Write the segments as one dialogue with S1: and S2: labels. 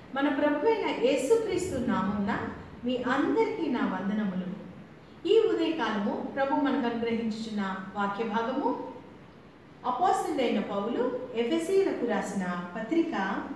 S1: మన ప్రభు అయిన యేసుక్రీస్తు నామమున మీ అందరికీ నా వందనములు ఈ ఉదయకాలము ప్రభు మనకు అనుగ్రహించుచున్న వాక్య భాగము అపోస్తుడైన పౌలు ఎఫెసీలకు రాసిన పత్రిక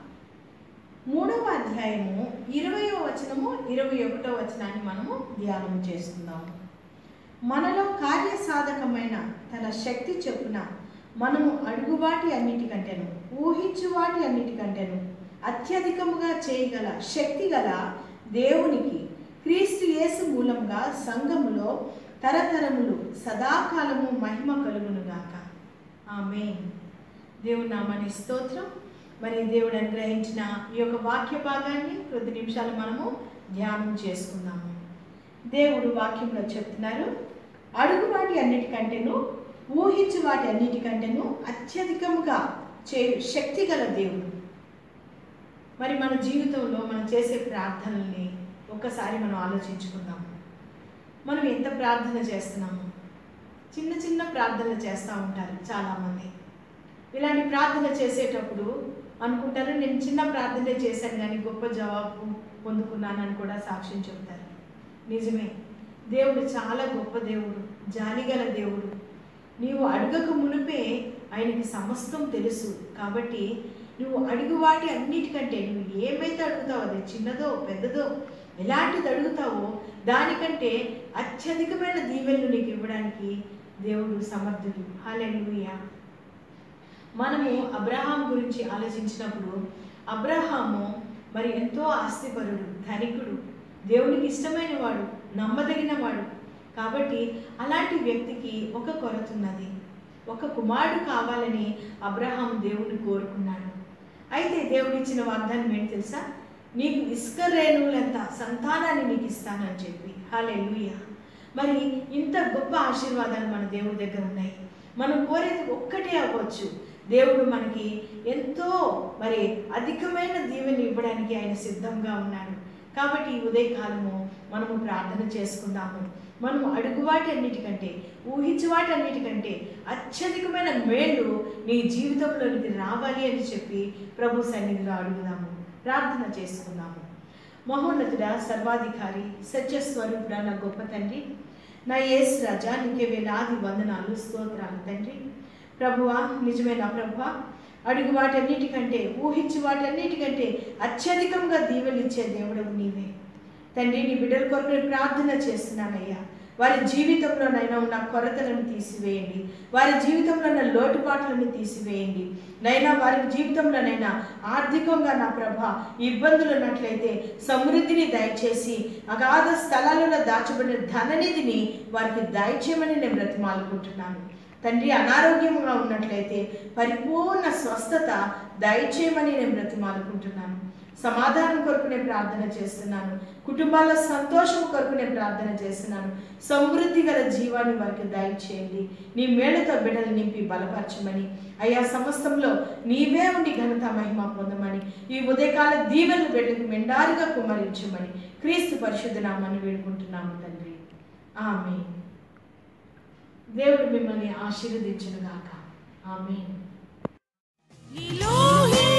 S1: మూడవ అధ్యాయము ఇరవయో వచనము ఇరవై ఒకటో వచనాన్ని మనము ధ్యానం చేసుకుందాము మనలో కార్యసాధకమైన తన శక్తి చొప్పున మనము అడుగువాటి అన్నిటికంటేను ఊహించు వాటి అన్నిటికంటేను అత్యధికముగా చేయగల శక్తి గల దేవునికి క్రీస్తు యేసు మూలంగా సంఘములో తరతరములు సదాకాలము మహిమ కలుగునుగాక ఆమె దేవుని నామని స్తోత్రం మరి దేవుడు అనుగ్రహించిన ఈ యొక్క వాక్య భాగాన్ని కొద్ది నిమిషాలు మనము ధ్యానం చేసుకుందాము దేవుడు వాక్యంలో చెప్తున్నారు అడుగు వాటి అన్నిటికంటేను ఊహించు వాటి అన్నిటికంటేను అత్యధికముగా చేయు శక్తి గల దేవుడు మరి మన జీవితంలో మనం చేసే ప్రార్థనల్ని ఒక్కసారి మనం ఆలోచించుకుందాం మనం ఎంత ప్రార్థన చేస్తున్నాము చిన్న చిన్న ప్రార్థనలు చేస్తూ ఉంటారు చాలామంది ఇలాంటి ప్రార్థన చేసేటప్పుడు అనుకుంటారు నేను చిన్న ప్రార్థనే చేశాను కానీ గొప్ప జవాబు పొందుకున్నానని కూడా సాక్ష్యం చెప్తారు నిజమే దేవుడు చాలా గొప్ప దేవుడు జాలిగల దేవుడు నీవు అడగక మునిపే ఆయనకి సమస్తం తెలుసు కాబట్టి నువ్వు అడుగు వాటి అన్నిటికంటే నువ్వు ఏమైతే అడుగుతావో అది చిన్నదో పెద్దదో ఎలాంటిది అడుగుతావో దానికంటే అత్యధికమైన దీవెనలు నీకు ఇవ్వడానికి దేవుడు సమర్థుడు హాలెలుయా మనము అబ్రహాం గురించి ఆలోచించినప్పుడు అబ్రహాము మరి ఎంతో ఆస్తిపరుడు ధనికుడు దేవునికి ఇష్టమైన వాడు నమ్మదగిన వాడు కాబట్టి అలాంటి వ్యక్తికి ఒక కొరత ఉన్నది ఒక కుమారుడు కావాలని అబ్రహాం దేవుని కోరుకున్నాడు అయితే దేవుడు ఇచ్చిన వాగ్దానం ఏంటి తెలుసా నీకు ఇసుక రేణువులంత సంతానాన్ని నీకు ఇస్తానని చెప్పి హాలే మరి ఇంత గొప్ప ఆశీర్వాదాలు మన దేవుడి దగ్గర ఉన్నాయి మనం కోరేది ఒక్కటే అవ్వచ్చు దేవుడు మనకి ఎంతో మరి అధికమైన దీవెని ఇవ్వడానికి ఆయన సిద్ధంగా ఉన్నాడు కాబట్టి ఈ ఉదయకాలము మనము ప్రార్థన చేసుకుందాము మనము అడుగువాటి అన్నిటికంటే ఊహించువాటి అన్నిటికంటే అత్యధికమైన మేళ్ళు నీ జీవితంలోనికి రావాలి అని చెప్పి ప్రభు సన్నిధిలో అడుగుదాము ప్రార్థన చేసుకుందాము మహోన్నతుడ సర్వాధికారి సత్యస్వరూపుడ నా గొప్ప తండ్రి నా యేసు రాజా నీకే వేలాది వందనాలు స్తోత్రాలు తండ్రి ప్రభువా నిజమే నా ప్రభువా అడుగు వాటన్నిటికంటే ఊహించు వాటన్నిటికంటే అత్యధికంగా దీవెలిచ్చే దేవుడవు నీవే తండ్రి నీ బిడ్డల కొరకు నేను ప్రార్థన చేస్తున్నానయ్యా వారి జీవితంలోనైనా ఉన్న కొరతలను తీసివేయండి వారి జీవితంలో ఉన్న లోటుపాట్లను తీసివేయండి నైనా వారి జీవితంలోనైనా ఆర్థికంగా నా ప్రభ ఇబ్బందులు ఉన్నట్లయితే సమృద్ధిని దయచేసి అగాధ స్థలాలలో దాచబడిన ధననిధిని వారికి దయచేయమని నేను బ్రతిమాలుకుంటున్నాను తండ్రి అనారోగ్యంగా ఉన్నట్లయితే పరిపూర్ణ స్వస్థత దయచేయమని నేను బ్రతిమాలుకుంటున్నాను సమాధానం కొరకు నేను ప్రార్థన చేస్తున్నాను కుటుంబాల్లో సంతోషం కొరకు నేను ప్రార్థన చేస్తున్నాను సమృద్ధి గల జీవాన్ని వారికి దయచేయండి నీ మేళతో బిడ్డలు నింపి బలపరచమని అయ్యా సమస్తంలో నీవే ఉండి ఘనత మహిమ పొందమని ఈ ఉదయకాల దీవెనలు బిడ్డలకు మెండారుగా కుమరించమని క్రీస్తు పరిశుద్ధ నామాన్ని వేడుకుంటున్నాము తండ్రి ఆమె దేవుడు మిమ్మల్ని ఆశీర్వదించునుగాక ఆమె
S2: Elohim